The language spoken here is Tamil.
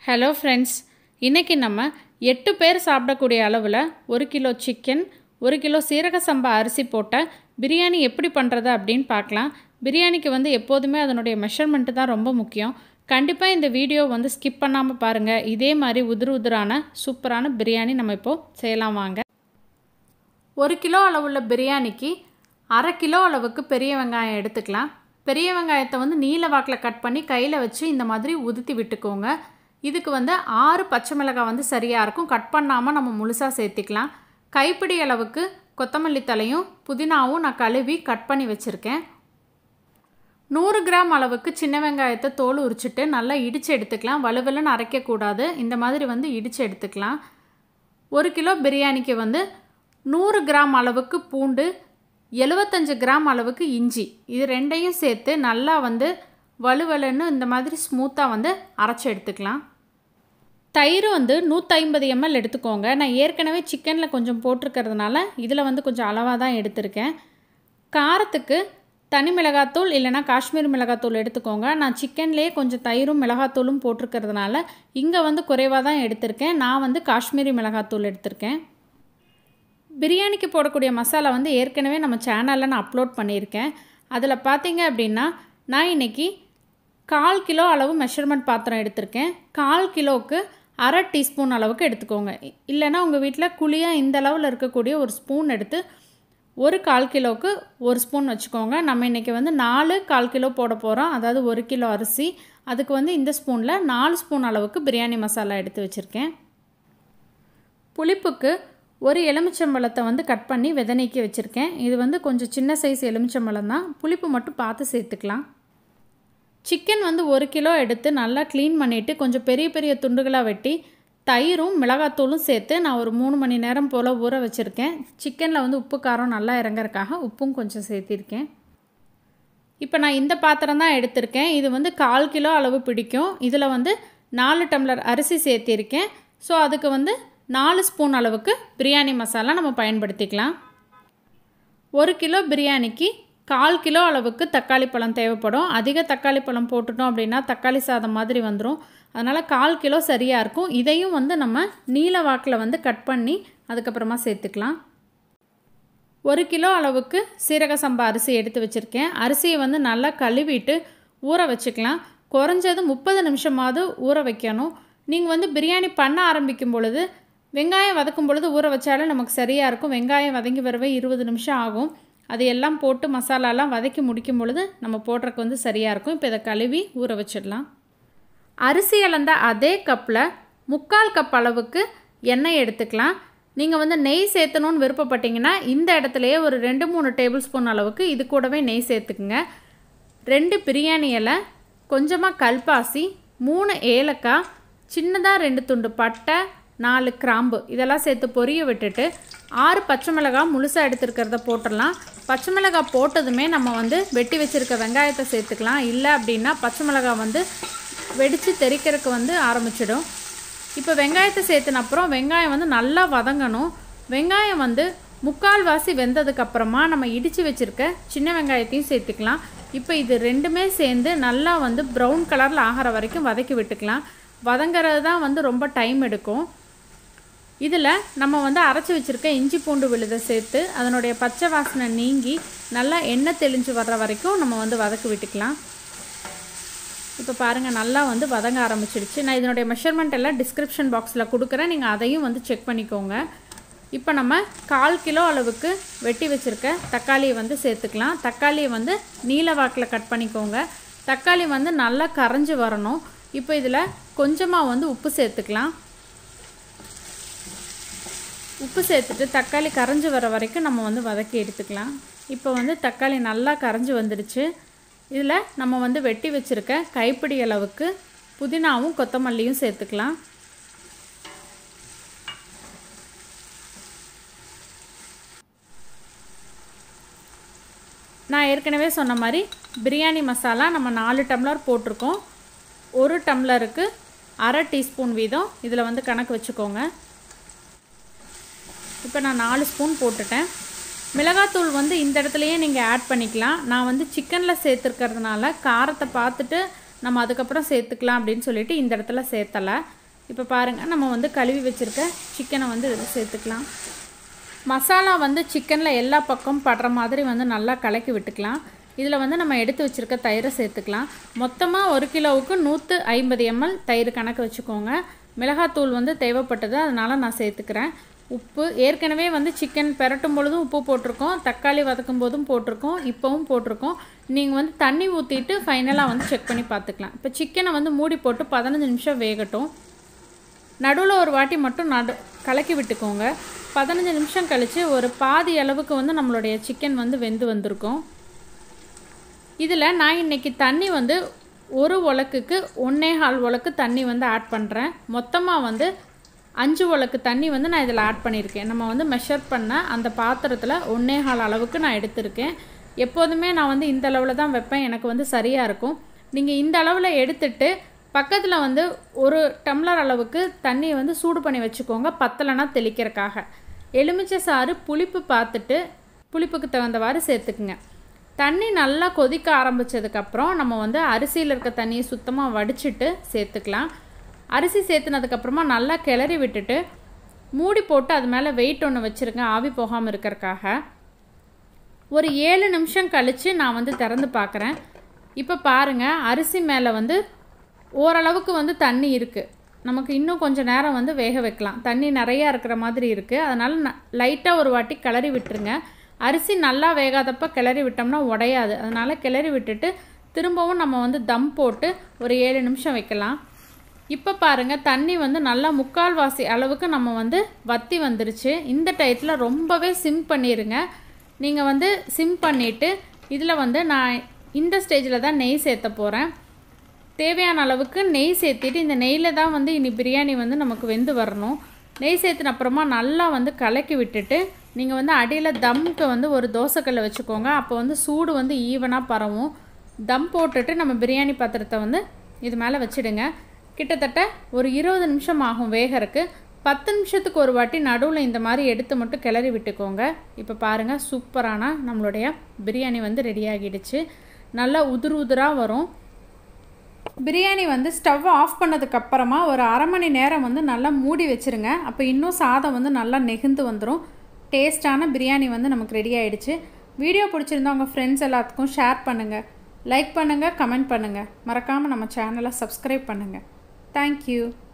ஹலோ ஃப்ரெண்ட்ஸ் இன்றைக்கி நம்ம எட்டு பேர் சாப்பிடக்கூடிய அளவில் ஒரு கிலோ சிக்கன் ஒரு கிலோ சீரக சம்பா அரிசி போட்ட பிரியாணி எப்படி பண்ணுறது அப்படின்னு பார்க்கலாம் பிரியாணிக்கு வந்து எப்போதுமே அதனுடைய மெஷர்மெண்ட்டு தான் ரொம்ப முக்கியம் கண்டிப்பாக இந்த வீடியோ வந்து ஸ்கிப் பண்ணாமல் பாருங்கள் இதே மாதிரி உதிர் உதிரான சூப்பரான பிரியாணி நம்ம இப்போது செய்யலாம் வாங்க ஒரு கிலோ அளவுள்ள பிரியாணிக்கு அரை கிலோ அளவுக்கு பெரிய வெங்காயம் எடுத்துக்கலாம் பெரிய வெங்காயத்தை வந்து நீல வாக்கில் கட் பண்ணி கையில் வச்சு இந்த மாதிரி உதுத்தி விட்டுக்கோங்க இதுக்கு வந்து ஆறு பச்சை மிளகாய் வந்து சரியாக இருக்கும் கட் பண்ணாமல் நம்ம முழுசாக சேர்த்திக்கலாம் கைப்பிடி அளவுக்கு கொத்தமல்லி தலையும் புதினாவும் நான் கழுவி கட் பண்ணி வச்சுருக்கேன் நூறு கிராம் அளவுக்கு சின்ன வெங்காயத்தை தோல் உரிச்சிட்டு நல்லா இடித்து எடுத்துக்கலாம் வலுவலுன்னு அரைக்கக்கூடாது இந்த மாதிரி வந்து இடித்து எடுத்துக்கலாம் ஒரு கிலோ பிரியாணிக்கு வந்து நூறு கிராம் அளவுக்கு பூண்டு எழுபத்தஞ்சு கிராம் அளவுக்கு இஞ்சி இது ரெண்டையும் சேர்த்து நல்லா வந்து வலுவலுன்னு இந்த மாதிரி ஸ்மூத்தாக வந்து அரைச்சி எடுத்துக்கலாம் தயிர் வந்து நூற்றி எம்எல் எடுத்துக்கோங்க நான் ஏற்கனவே சிக்கனில் கொஞ்சம் போட்டிருக்கிறதுனால இதில் வந்து கொஞ்சம் அளவாக தான் எடுத்திருக்கேன் காரத்துக்கு தனி மிளகாத்தூள் இல்லைனா காஷ்மீர் மிளகாத்தூள் எடுத்துக்கோங்க நான் சிக்கன்லேயே கொஞ்சம் தயிரும் மிளகாத்தூளும் போட்டிருக்கிறதுனால இங்கே வந்து குறைவாக தான் எடுத்திருக்கேன் நான் வந்து காஷ்மீரி மிளகாத்தூள் எடுத்திருக்கேன் பிரியாணிக்கு போடக்கூடிய மசாலா வந்து ஏற்கனவே நம்ம சேனலில் நான் அப்லோட் பண்ணியிருக்கேன் அதில் பார்த்தீங்க அப்படின்னா நான் இன்றைக்கி கால் கிலோ அளவு மெஷர்மெண்ட் பாத்திரம் எடுத்திருக்கேன் கால் கிலோவுக்கு அரை டீஸ்பூன் அளவுக்கு எடுத்துக்கோங்க இல்லைன்னா உங்கள் வீட்டில் குழியாக இந்த அளவில் இருக்கக்கூடிய ஒரு ஸ்பூன் எடுத்து ஒரு கால் கிலோவுக்கு ஒரு ஸ்பூன் வச்சுக்கோங்க நம்ம இன்றைக்கி வந்து நாலு கால் கிலோ போட போகிறோம் அதாவது ஒரு கிலோ அரிசி அதுக்கு வந்து இந்த ஸ்பூனில் நாலு ஸ்பூன் அளவுக்கு பிரியாணி மசாலா எடுத்து வச்சுருக்கேன் புளிப்புக்கு ஒரு எலுமிச்சம்பழத்தை வந்து கட் பண்ணி விதநீக்கி வச்சுருக்கேன் இது வந்து கொஞ்சம் சின்ன சைஸ் எலுமிச்சம்பழம் தான் புளிப்பு மட்டும் பார்த்து சேர்த்துக்கலாம் சிக்கன் வந்து ஒரு கிலோ எடுத்து நல்லா க்ளீன் பண்ணிவிட்டு கொஞ்சம் பெரிய பெரிய துண்டுகளாக வெட்டி தயிரும் மிளகாத்தூளும் சேர்த்து நான் ஒரு மூணு மணி நேரம் போல் ஊற வச்சுருக்கேன் சிக்கனில் வந்து உப்பு காரம் நல்லா இறங்கறக்காக உப்பும் கொஞ்சம் சேர்த்திருக்கேன் இப்போ நான் இந்த பாத்திரம் தான் எடுத்திருக்கேன் இது வந்து கால் கிலோ அளவு பிடிக்கும் இதில் வந்து நாலு டம்ளர் அரிசி சேர்த்திருக்கேன் ஸோ அதுக்கு வந்து நாலு ஸ்பூன் அளவுக்கு பிரியாணி மசாலா நம்ம பயன்படுத்திக்கலாம் ஒரு கிலோ பிரியாணிக்கு கால் கிலோ அளவுக்கு தக்காளி பழம் தேவைப்படும் அதிக தக்காளி பழம் போட்டுட்டோம் அப்படின்னா தக்காளி சாதம் மாதிரி வந்துடும் அதனால் கால் கிலோ சரியாக இருக்கும் இதையும் வந்து நம்ம நீல வாக்கில் வந்து கட் பண்ணி அதுக்கப்புறமா சேர்த்துக்கலாம் ஒரு கிலோ அளவுக்கு சீரக சம்பா அரிசி எடுத்து வச்சுருக்கேன் அரிசியை வந்து நல்லா கழுவிட்டு ஊற வச்சுக்கலாம் குறைஞ்சது முப்பது நிமிஷமாவது ஊற வைக்கணும் நீங்கள் வந்து பிரியாணி பண்ண ஆரம்பிக்கும் பொழுது வெங்காயம் வதக்கும் பொழுது ஊற வச்சாலும் நமக்கு சரியாக இருக்கும் வெங்காயம் வதங்கி வரவே இருபது நிமிஷம் ஆகும் அது எல்லாம் போட்டு மசாலாலாம் வதக்கி முடிக்கும் பொழுது நம்ம போடுறதுக்கு வந்து சரியாக இருக்கும் இப்போ இதை கழுவி ஊற வச்சிடலாம் அரிசி இழந்த அதே கப்பில் முக்கால் கப் அளவுக்கு எண்ணெய் எடுத்துக்கலாம் நீங்கள் வந்து நெய் சேர்த்தணுன்னு விருப்பப்பட்டீங்கன்னா இந்த இடத்துலையே ஒரு ரெண்டு மூணு டேபிள் ஸ்பூன் அளவுக்கு இது கூடவே நெய் சேர்த்துக்குங்க ரெண்டு பிரியாணி இலை கொஞ்சமாக கல்பாசி மூணு ஏலக்காய் சின்னதாக ரெண்டு துண்டு பட்டை நாலு கிராம்பு இதெல்லாம் சேர்த்து பொரிய விட்டுட்டு ஆறு பச்சை மிளகாய் முழுசாக எடுத்துருக்கிறத போட்டுடலாம் பச்சை மிளகாய் போட்டதுமே நம்ம வந்து வெட்டி வச்சுருக்க வெங்காயத்தை சேர்த்துக்கலாம் இல்லை அப்படின்னா பச்சை மிளகாய் வந்து வெடித்து தெறிக்கிறதுக்கு வந்து ஆரம்பிச்சிடும் இப்போ வெங்காயத்தை சேர்த்துன அப்புறம் வெங்காயம் வந்து நல்லா வதங்கணும் வெங்காயம் வந்து முக்கால்வாசி வெந்ததுக்கப்புறமா நம்ம இடித்து வச்சுருக்க சின்ன வெங்காயத்தையும் சேர்த்துக்கலாம் இப்போ இது ரெண்டுமே சேர்ந்து நல்லா வந்து ப்ரௌன் கலரில் ஆகிற வரைக்கும் வதக்கி விட்டுக்கலாம் வதங்கிறது தான் வந்து ரொம்ப டைம் எடுக்கும் இதில் நம்ம வந்து அரைச்சி வச்சுருக்க இஞ்சி பூண்டு விழுதை சேர்த்து அதனுடைய பச்சை வாசனை நீங்கி நல்லா எண்ணெய் தெளிஞ்சு வர்ற வரைக்கும் நம்ம வந்து வதக்கி விட்டுக்கலாம் இப்போ பாருங்கள் நல்லா வந்து வதங்க ஆரம்பிச்சிடுச்சு நான் இதனுடைய மெஷர்மெண்ட் எல்லாம் டிஸ்கிரிப்ஷன் பாக்ஸில் கொடுக்குறேன் நீங்கள் அதையும் வந்து செக் பண்ணிக்கோங்க இப்போ நம்ம கால் கிலோ அளவுக்கு வெட்டி வச்சுருக்க தக்காளியை வந்து சேர்த்துக்கலாம் தக்காளியை வந்து நீல வாக்கில் கட் பண்ணிக்கோங்க தக்காளி வந்து நல்லா கரைஞ்சி வரணும் இப்போ இதில் கொஞ்சமாக வந்து உப்பு சேர்த்துக்கலாம் உப்பு சேர்த்துட்டு தக்காளி கரைஞ்சி வர வரைக்கும் நம்ம வந்து வதக்கி எடுத்துக்கலாம் இப்போ வந்து தக்காளி நல்லா கரைஞ்சி வந்துடுச்சு இதில் நம்ம வந்து வெட்டி வச்சுருக்க கைப்பிடி அளவுக்கு புதினாவும் கொத்தமல்லியும் சேர்த்துக்கலாம் நான் ஏற்கனவே சொன்ன மாதிரி பிரியாணி மசாலா நம்ம நாலு டம்ளர் போட்டிருக்கோம் ஒரு டம்ளருக்கு அரை டீஸ்பூன் வீதம் இதில் வந்து கணக்கு வச்சுக்கோங்க இப்போ நான் நாலு ஸ்பூன் போட்டுட்டேன் மிளகாத்தூள் வந்து இந்த இடத்துலையே நீங்கள் ஆட் பண்ணிக்கலாம் நான் வந்து சிக்கனில் சேர்த்துருக்கிறதுனால காரத்தை பார்த்துட்டு நம்ம அதுக்கப்புறம் சேர்த்துக்கலாம் அப்படின்னு சொல்லிட்டு இந்த இடத்துல சேர்த்தலை இப்போ பாருங்கள் நம்ம வந்து கழுவி வச்சுருக்க சிக்கனை வந்து இதில் சேர்த்துக்கலாம் மசாலா வந்து சிக்கனில் எல்லா பக்கம் படுற மாதிரி வந்து நல்லா கலக்கி விட்டுக்கலாம் இதில் வந்து நம்ம எடுத்து வச்சுருக்க தயிரை சேர்த்துக்கலாம் மொத்தமாக ஒரு கிலோவுக்கு நூற்று ஐம்பது எம்எல் தயிர் கணக்கு வச்சுக்கோங்க மிளகாத்தூள் வந்து தேவைப்பட்டது அதனால் நான் சேர்த்துக்கிறேன் உப்பு ஏற்கனவே வந்து சிக்கன் பெரட்டும் பொழுதும் உப்பு போட்டிருக்கோம் தக்காளி வதக்கும் போதும் போட்டிருக்கோம் இப்போவும் போட்டிருக்கோம் நீங்கள் வந்து தண்ணி ஊற்றிட்டு ஃபைனலாக வந்து செக் பண்ணி பார்த்துக்கலாம் இப்போ சிக்கனை வந்து மூடி போட்டு பதினஞ்சு நிமிஷம் வேகட்டும் நடுவில் ஒரு வாட்டி மட்டும் நடு கலக்கி விட்டுக்கோங்க பதினஞ்சு நிமிஷம் கழித்து ஒரு பாதி அளவுக்கு வந்து நம்மளுடைய சிக்கன் வந்து வெந்து வந்திருக்கும் இதில் நான் இன்றைக்கி தண்ணி வந்து ஒரு உலக்குக்கு ஒன்றே கால் உலக்கு தண்ணி வந்து ஆட் பண்ணுறேன் மொத்தமாக வந்து அஞ்சு உலக்கு தண்ணி வந்து நான் இதில் ஆட் பண்ணியிருக்கேன் நம்ம வந்து மெஷர் பண்ண அந்த பாத்திரத்தில் ஒன்றே கால் அளவுக்கு நான் எடுத்திருக்கேன் எப்போதுமே நான் வந்து இந்த அளவில் தான் வைப்பேன் எனக்கு வந்து சரியாக இருக்கும் நீங்கள் இந்த அளவில் எடுத்துட்டு பக்கத்தில் வந்து ஒரு டம்ளர் அளவுக்கு தண்ணியை வந்து சூடு பண்ணி வச்சுக்கோங்க பத்தலைனா தெளிக்கிறக்காக எலுமிச்சை சாறு புளிப்பு பார்த்துட்டு புளிப்புக்கு தகுந்தவாறு சேர்த்துக்குங்க தண்ணி நல்லா கொதிக்க ஆரம்பித்ததுக்கப்புறம் நம்ம வந்து அரிசியில் இருக்க தண்ணியை சுத்தமாக வடிச்சிட்டு சேர்த்துக்கலாம் அரிசி சேர்த்துனதுக்கப்புறமா நல்லா கிளறி விட்டுட்டு மூடி போட்டு அது மேலே வெயிட் ஒன்று வச்சுருங்க ஆவி போகாமல் இருக்கிறக்காக ஒரு ஏழு நிமிஷம் கழித்து நான் வந்து திறந்து பார்க்குறேன் இப்போ பாருங்கள் அரிசி மேலே வந்து ஓரளவுக்கு வந்து தண்ணி இருக்குது நமக்கு இன்னும் கொஞ்சம் நேரம் வந்து வேக வைக்கலாம் தண்ணி நிறையா இருக்கிற மாதிரி இருக்குது அதனால் ந லைட்டாக ஒரு வாட்டி கிளறி விட்டுருங்க அரிசி நல்லா வேகாதப்ப கிளறி விட்டோம்னா உடையாது அதனால் கிளறி விட்டுட்டு திரும்பவும் நம்ம வந்து தம் போட்டு ஒரு ஏழு நிமிஷம் வைக்கலாம் இப்போ பாருங்கள் தண்ணி வந்து நல்லா முக்கால்வாசி அளவுக்கு நம்ம வந்து வத்தி வந்துருச்சு இந்த டயத்தில் ரொம்பவே சிம் பண்ணிடுங்க நீங்கள் வந்து சிம் பண்ணிவிட்டு இதில் வந்து நான் இந்த ஸ்டேஜில் தான் நெய் சேர்த்த போகிறேன் தேவையான அளவுக்கு நெய் சேர்த்திட்டு இந்த நெய்யில் தான் வந்து இனி பிரியாணி வந்து நமக்கு வெந்து வரணும் நெய் சேர்த்தின அப்புறமா நல்லா வந்து கலக்கி விட்டுட்டு நீங்கள் வந்து அடியில் தம்க்கு வந்து ஒரு தோசைக்கல்லை வச்சுக்கோங்க அப்போ வந்து சூடு வந்து ஈவனாக பரவும் தம் போட்டுட்டு நம்ம பிரியாணி பாத்திரத்தை வந்து இது மேலே வச்சுடுங்க கிட்டத்தட்ட ஒரு இருபது நிமிஷம் ஆகும் வேகறக்கு பத்து நிமிஷத்துக்கு ஒரு வாட்டி நடுவில் இந்த மாதிரி எடுத்து மட்டும் கிளறி விட்டுக்கோங்க இப்போ பாருங்கள் சூப்பரான நம்மளுடைய பிரியாணி வந்து ரெடி ஆகிடுச்சு நல்லா உதிர் உதிராக வரும் பிரியாணி வந்து ஸ்டவ் ஆஃப் பண்ணதுக்கப்புறமா ஒரு அரை மணி நேரம் வந்து நல்லா மூடி வச்சுருங்க அப்போ இன்னும் சாதம் வந்து நல்லா நெகிந்து வந்துடும் டேஸ்டான பிரியாணி வந்து நமக்கு ரெடி ஆகிடுச்சு வீடியோ பிடிச்சிருந்தா உங்கள் ஃப்ரெண்ட்ஸ் எல்லாத்துக்கும் ஷேர் பண்ணுங்கள் லைக் பண்ணுங்கள் கமெண்ட் பண்ணுங்கள் மறக்காமல் நம்ம சேனலை சப்ஸ்கிரைப் பண்ணுங்கள் தேங்க்யூ